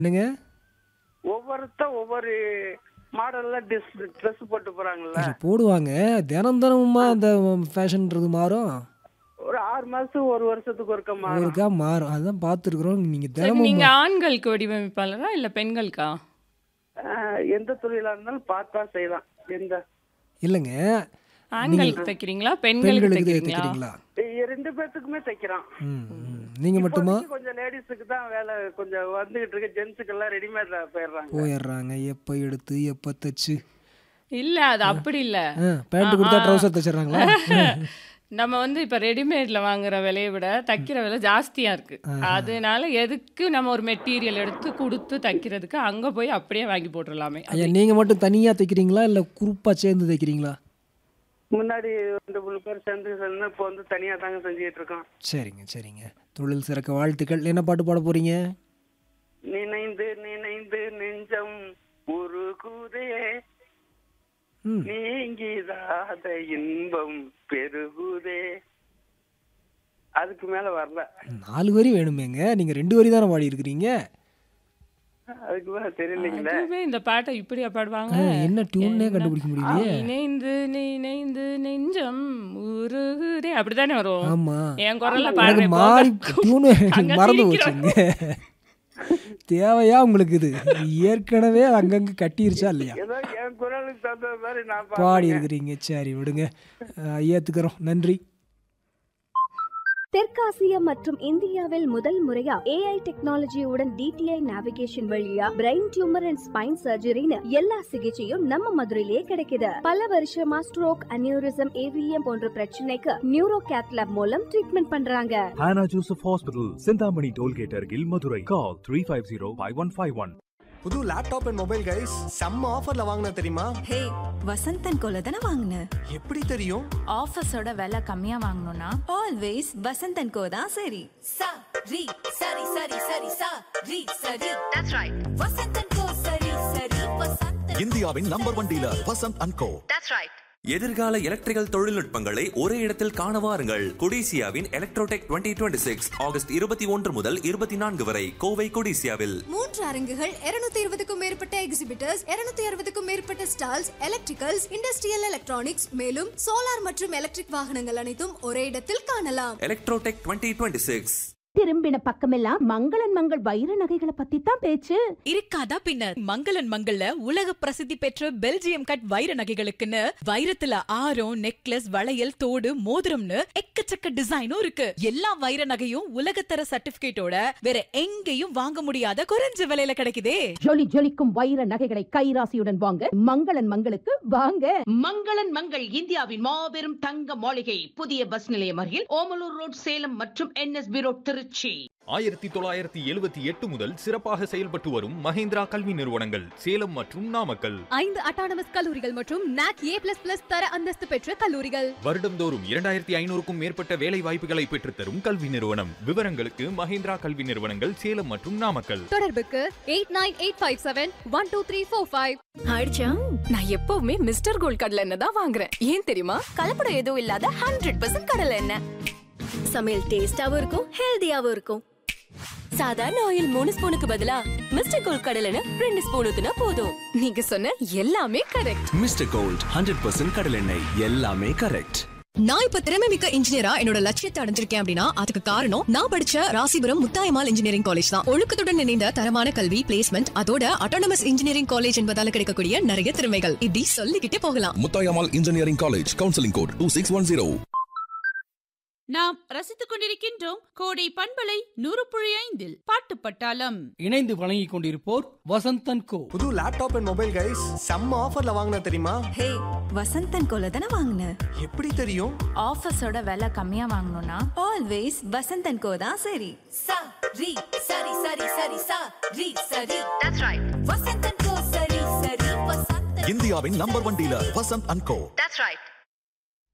என்னங்க ஒவ்வொருத்தர் ஒவ்வொரு மாடல்ல ட்ரெஸ் ட்ரெஸ் போட்டு போறாங்கல்ல இல்ல, போடுவாங்க தினம் தினமுமா அந்த ஃபேஷன்ன்றது மாறும் ஒரு ஆறு மாசத்துக்கு ஒரு வருஷத்துக்கு ஒருக்க மாறும் ஒருக்கா மாறும் அதுதான் பார்த்துருக்குறோம் நீங்க சரி தினமும் நீங்க ஆண்களுக்கு வடிவமைப்பாளரா இல்ல பெண்களுக்கா ஆஹ் எந்த தொழிலா இருந்தாலும் பார்த்தா செய்யலாம் எந்த இல்லைங்க ஆண்களுக்கு தைக்கிறீங்களா பெண்களுக்கு பெண்களுக்கு தைக்கிறீங்களா தைக்கிறீங்களா இ- ரெண்டு பேர்த்துக்குமே தைக்கிறோம் ம் ம். நீங்க மட்டுமா இப்போதைக்கு கொஞ்சம் லேடிஸுக்கு தான் வேலை கொஞ்சம் வந்துகிட்டு இருக்கு ஜென்ஸுக்கு எல்லாம் ரெடிமேட்ல போயிடுறாங்க போயிடுறாங்க எப்போ எடுத்து எப்போ தைச்சு இல்ல அது அப்படி இல்ல ஆ பேண்ட் கொடுத்தா ட்ரௌசர் தைச்சிடுறாங்களா நம்ம வந்து இப்ப ரெடிமேட்ல வாங்குற விலையை விட தைக்கிற விலை ஜாஸ்தியா இருக்கு அதனால எதுக்கு நம்ம ஒரு மெட்டீரியல் எடுத்து கொடுத்து தைக்கிறதுக்கு அங்க போய் அப்படியே வாங்கி போட்டுடலாமே ஐயா நீங்க மட்டும் தனியா தைக்கிறீங்களா இல்ல குரூப்பா சேர்ந்து தைக்கிறீங்களா முன்னாடி ரெண்டு மூணு பேர் சேர்ந்து சேர்ந்து இப்போ வந்து தனியா தாங்க செஞ்சுக்கிட்டு இருக்கோம் சரிங்க சரிங்க தொழில் சிறக்க வாழ்த்துக்கள் என்ன பாட்டு பாட போறீங்க நினைந்து நினைந்து நெஞ்சம் உருகுதே ம் நீங்கிதாத இன்பம் பெருகுதே அதுக்கு மேல வரல நாலு வரி வேணுமேங்க நீங்க ரெண்டு வரி தானே பாடி இருக்கிறீங்க அதுக்கு மேல தெரியலீங்களே அதுவே இந்த பாட்டை இப்படியா பாடுவாங்க என்ன டியூன்னே கண்டுபிடிக்க முடியலையே இணைந்து நினைந்து நெஞ்சம் உருகுதே அப்படித்தானே வரும் ஆமா என் குரல்ல எனக்கு பாடுறேன் மாறி போங்க. டியூனு அங்க மறந்து சிரிக்கிறோம். போச்சுங்க தேவையா உங்களுக்கு இது ஏற்கனவே அங்கங்க கட்டிருச்சா இல்லையா ஏதோ என் குரலுக்கு தகுந்த மாதிரி நான் பாடி பாடுறேன். இருக்கிறீங்க சரி விடுங்க அஹ், ஏத்துக்கிறோம் நன்றி தெற்காசியா மற்றும் இந்தியாவில் முதல் முறையா ஏஐ டெக்னாலஜியுடன் டிடிஐ நேவிகேஷன் வழியா பிரெயின் டியூமர் அண்ட் ஸ்பைன் சர்ஜரின்னு எல்லா சிகிச்சையும் நம்ம மதுரையிலேயே கிடைக்குது பல வருஷமா ஸ்ட்ரோக் அனியூரிசம் ஏவிஎம் போன்ற பிரச்சனைக்கு நியூரோ கேத்லாப் மூலம் ட்ரீட்மெண்ட் பண்றாங்க Hannah Joseph Hospital, Sindhamani Tollgate Argil, Madurai. Call 350-5151. புது லேப்டாப் அண்ட் மொபைல் கைஸ் செம்ம ஆஃபர்ல வாங்கின தெரியுமா ஹே வசந்தன் கோல தானே வாங்கின எப்படி தெரியும் ஆஃபீஸோட விலை கம்மியா வாங்கணும்னா ஆல்வேஸ் வசந்தன் கோ தான் சரி சா ரி சரி சரி சரி சா ரி சரி தட்ஸ் ரைட் வசந்தன் கோ சரி சரி வசந்தன் இந்தியாவின் number one dealer Vasanth and co that's right எதிர்கால எலக்ட்ரிக்கல் தொழில்நுட்பங்களை ஒரே இடத்தில் காண வாருங்கள் கொடிசியாவின் எலக்ட்ரோடெக் 2026 டுவெண்ட்டி சிக்ஸ் ஆகஸ்ட் இருபத்தி ஒன்று முதல் இருபத்தி நான்கு வரை கோவை கொடிசியாவில் மூன்று அரங்குகள் 220 இருபதுக்கும் மேற்பட்ட எக்ஸிபிட்டர்ஸ் 260 அறுபதுக்கும் மேற்பட்ட ஸ்டால்ஸ் எலக்ட்ரிக்கல்ஸ் இண்டஸ்ட்ரியல் எலக்ட்ரானிக்ஸ் மேலும் சோலார் மற்றும் எலக்ட்ரிக் வாகனங்கள் அனைத்தும் ஒரே இடத்தில் காணலாம் எலக்ட்ரோடெக் 2026 டுவெண்ட்டி சிக்ஸ் திரும்பின பக்கமெல்லாம் மங்களன் மங்கள் வைர நகைகளை பத்தி தான் பேச்சு இருக்காதா பின்னர் மங்களன் மங்கள்ல உலக பிரசித்தி பெற்ற பெல்ஜியம் கட் வைர நகைகளுக்குன்னு வைரத்துல ஆரம் நெக்லஸ் வளையல் தோடு மோதிரம்னு எக்கச்சக்க டிசைனும் இருக்கு எல்லா வைர நகையும் உலகத்தர சர்டிபிகேட்டோட வேற எங்கேயும் வாங்க முடியாத குறைஞ்ச விலையில கிடைக்குதே ஜொலி ஜொலிக்கும் வைர நகைகளை கைராசியுடன் வாங்க மங்களன் மங்களுக்கு வாங்க மங்களன் மங்கள் இந்தியாவின் மாபெரும் தங்க மாளிகை புதிய பஸ் நிலையம் அருகில் ஓமலூர் ரோட் சேலம் மற்றும் என்எஸ்பி ரோட் திருச்சி ஆயிரத்தி தொள்ளாயிரத்தி எழுபத்தி எட்டு முதல் சிறப்பாக செயல்பட்டு வரும் மஹேந்திரா கல்வி நிறுவனங்கள் சேலம் மற்றும் நாமக்கல் ஐந்து அட்டானமஸ் கல்லூரிகள் மற்றும் நாக் ஏ பிளஸ் பிளஸ் தர அந்தஸ்து பெற்ற கல்லூரிகள் வருடந்தோறும் இரண்டாயிரத்தி ஐநூறுக்கும் மேற்பட்ட வேலை வாய்ப்புகளை பெற்றுத்தரும் கல்வி நிறுவனம் விவரங்களுக்கு மஹேந்திரா கல்வி நிறுவனங்கள் சேலம் மற்றும் நாமக்கல் தொடர்புக்கு eight nine eight five seven one two three four five ஆயிடுச்சா நான் எப்பவுமே மிஸ்டர் கோல்ட் கடலை எண்ணெய் தான் வாங்குறேன் ஏன் தெரியுமா கலப்படம் எதுவும் இல்லாத ஹண்ட்ரட் பர்சன்ட் கடலை எண்ணெய் சமையல் டேஸ்டாவும் இருக்கும் ஹெல்தியாவும் இருக்கும் சாதாரண ஆயில் மூணு ஸ்பூனுக்கு பதிலா மிஸ்டர் கோல்ட் கடலைன்னு ரெண்டு ஸ்பூன் ஊத்துனா போதும் நீங்க சொன்ன எல்லாமே correct mister gold hundred percent கடலெண்ணெய் எல்லாமே கரெக்ட் நான் இப்ப திறமை மிக்க இன்ஜினியரா என்னோட லட்சியத்தை அடைஞ்சிருக்கேன் அப்படின்னா அதுக்கு காரணம் நான் படிச்ச ராசிபுரம் முத்தாயமால் இன்ஜினியரிங் காலேஜ் தான் ஒழுக்கத்துடன் இணைந்த தரமான கல்வி பிளேஸ்மெண்ட் அதோட அட்டானமஸ் இன்ஜினியரிங் காலேஜ் என்பதால கிடைக்கக்கூடிய நிறைய திறமைகள் இப்படி சொல்லிக்கிட்டே போகலாம் முத்தாயமால் engineering college counselling code two six one zero நாம் ரசித்துக் கொண்டிருக்கின்றோம் கோடை பண்பலை நூறு புள்ளி ஐந்தில் பாட்டு பட்டாளம் இணைந்து வழங்கிக் கொண்டிருப்போர் வசந்தன் கோ புது லேப்டாப் அண்ட் மொபைல் கைஸ் செம்ம ஆஃபர்ல வாங்கின தெரியுமா ஹே வசந்தன் கோல தானே வாங்கின எப்படி தெரியும் ஆஃபீஸோட விலை கம்மியா வாங்கணும்னா ஆல்வேஸ் வசந்தன் கோ தான் சரி சா ரி சரி சரி சரி சா ரி சரி தட்ஸ் ரைட் வசந்தன் கோ சரி சரி வசந்தன் இந்தியாவின் number one dealer Vasanth and co that's right